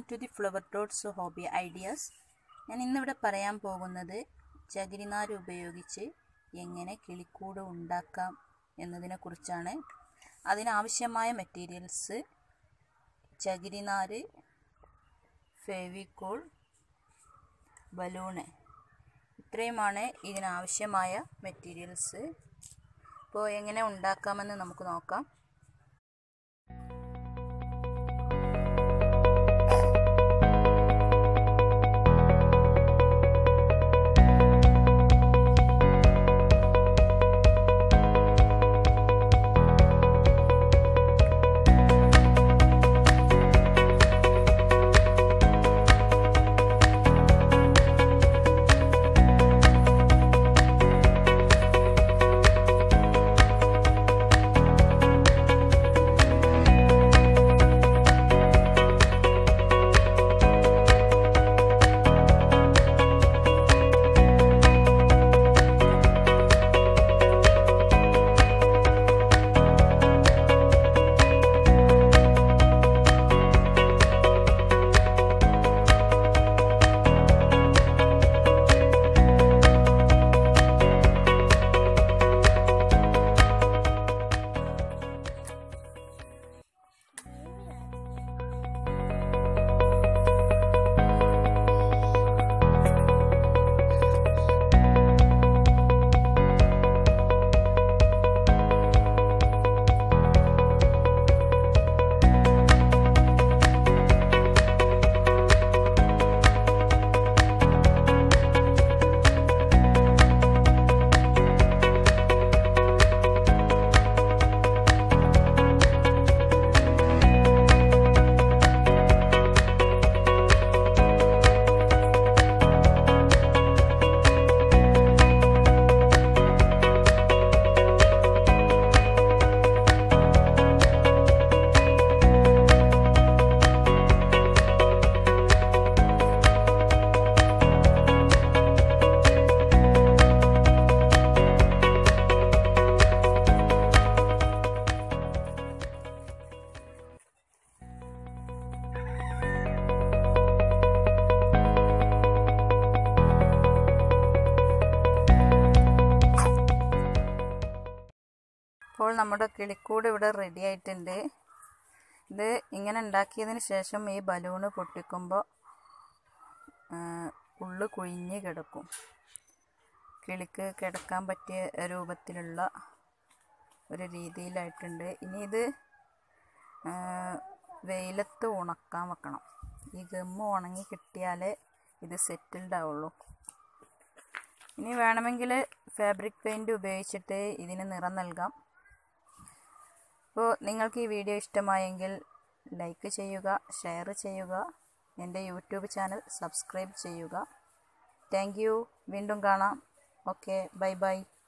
to the flower dots hobby ideas ഞാൻ ഇന്നിവിടെ പറയാൻ പോകുന്നത് ചകിരിനാര് ഉപയോഗിച്ച് എങ്ങനെ കിളിക്കൂട് ഉണ്ടാക്കാം എന്നതിനെക്കുറിച്ചാണ് അതിനാവശ്യമായ മെറ്റീരിയൽസ് ചകിരിനാര് ഫെവിക്കോൾ ബലൂണ് ഇത്രയുമാണ് ഇതിനാവശ്യമായ മെറ്റീരിയൽസ് അപ്പോൾ എങ്ങനെ ഉണ്ടാക്കാമെന്ന് നമുക്ക് നോക്കാം ഇപ്പോൾ നമ്മുടെ കിളിക്കൂട് ഇവിടെ റെഡി ആയിട്ടുണ്ട് ഇത് ഇങ്ങനെ ഉണ്ടാക്കിയതിന് ശേഷം ഈ ബലൂണ് പൊട്ടിക്കുമ്പോൾ ഉള്ളു കുഴിഞ്ഞ് കിടക്കും കിളിക്ക് കിടക്കാൻ പറ്റിയ രൂപത്തിലുള്ള ഒരു രീതിയിലായിട്ടുണ്ട് ഇനി ഇത് വെയിലത്ത് ഉണക്കാൻ വെക്കണം ഈ ഗമ്മ് ഉണങ്ങി കിട്ടിയാലേ ഇത് സെറ്റിൽഡ് ആവുള്ളൂ ഇനി വേണമെങ്കിൽ ഫാബ്രിക് പെയിൻറ് ഉപയോഗിച്ചിട്ട് ഇതിന് നിറം നൽകാം അപ്പോൾ നിങ്ങൾക്ക് ഈ വീഡിയോ ഇഷ്ടമായെങ്കിൽ ലൈക്ക് ചെയ്യുക ഷെയർ ചെയ്യുക എൻ്റെ യൂട്യൂബ് ചാനൽ സബ്സ്ക്രൈബ് ചെയ്യുക താങ്ക് യു വീണ്ടും കാണാം ഓക്കെ ബൈ ബൈ